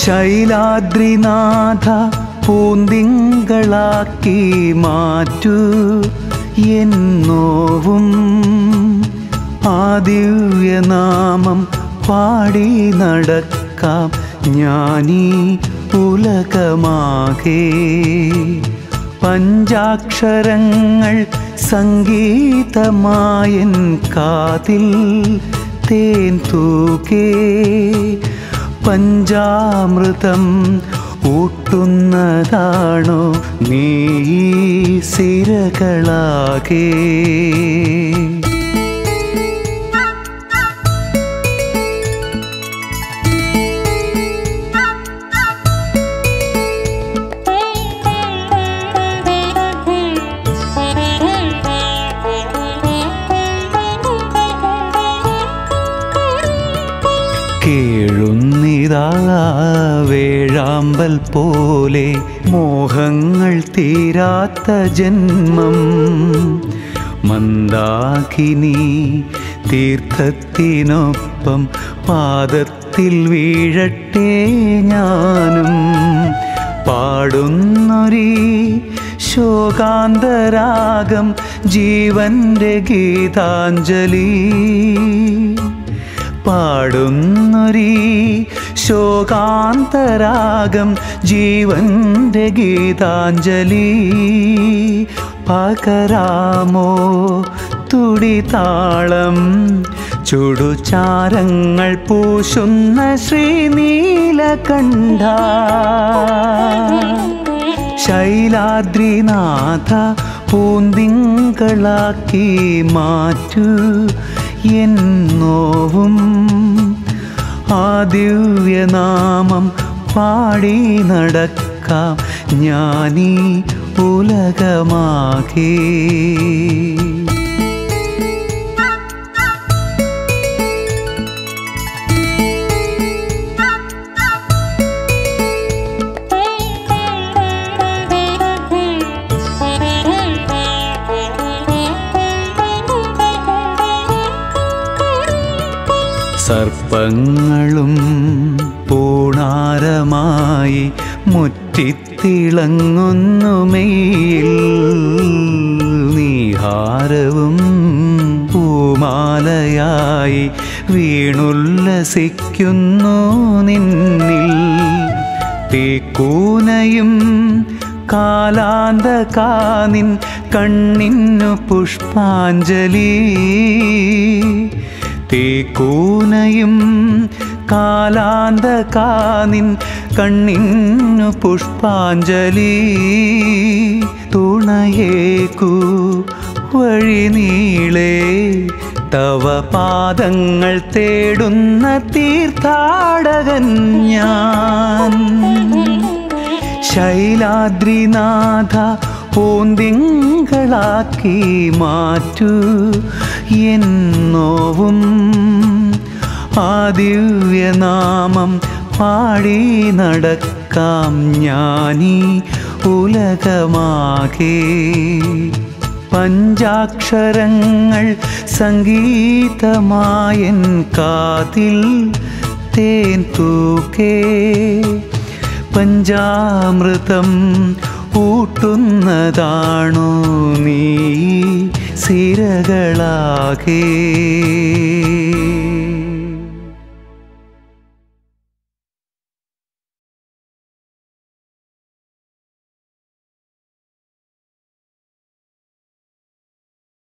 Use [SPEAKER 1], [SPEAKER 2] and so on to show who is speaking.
[SPEAKER 1] ശൈലാദ്രിനാഥ പൂന്തിങ്കളാക്കി മാറ്റൂ എന്നോവും ആ ദിവ്യനാമം പാടി നടക്കാം ഞാനീ ഉലകമാകെ പഞ്ചാക്ഷരങ്ങൾ സംഗീതമായൻ കാതിൽ തേൻ തൂകേ പഞ്ചാമൃതം ഊട്ടുന്നതാണോ നീ സിരകളാകേ കേഴുന്നിതാ വേഴാമ്പൽ പോലെ മോഹങ്ങൾ തീരാത്ത ജന്മം മന്ദാകിനി തീർത്ഥത്തിനൊപ്പം പാദത്തിൽ വീഴട്ടെ ഞാനും പാടുന്നൊരീ ശോകാന്തരാഗം ജീവന്റെ ഗീതാഞ്ജലി പാടുന്നൊരീ ശോകാന്തരാഗം ജീവന്റെ ഗീതാഞ്ജലി പകരാമോ തുടിതാളം ചുടുചാരങ്ങൾ പൂശുന്ന ശ്രീനീലകണ്ഠ ശൈലാദ്രിനാഥ പൂന്തിങ്കളാക്കി മാറ്റൂ എന്നോവും ആ ദിവ്യനാമം പാടി നടക്കാം ഞാനീ ഉലകമാകേ സർപ്പങ്ങളും പൂണാരമായി മുറ്റിത്തിളങ്ങുന്നു മെയിൽ നീഹാരവും പൂമാലയായി വീണുല്ലസിക്കുന്നു നിന്നിൽ തീക്കൂനയും കാലാന്തകാനിൻ കണ്ണിന്നു പുഷ്പാഞ്ജലി തീക്കൂനയും കാലാന്തകാനിൻ കണ്ണിന്നു പുഷ്പാഞ്ജലി തുണയേക്കൂ വഴി നീളേ തവ പാദങ്ങൾ തേടുന്ന തീർത്ഥാടകൻ ഞാൻ ശൈലാദ്രിനാഥ പൂന്തിങ്കളാക്കി മാറ്റൂ എന്നോവും ആ ദിവ്യനാമം പാടി നടക്കാം ഞാനീ ഉലകമാകെ പഞ്ചാക്ഷരങ്ങൾ സംഗീതമായൻ കാതിൽ തേൻ തൂക്കേ പഞ്ചാമൃതം ഊട്ടുന്നതാണോ നീ സിരകളാകേ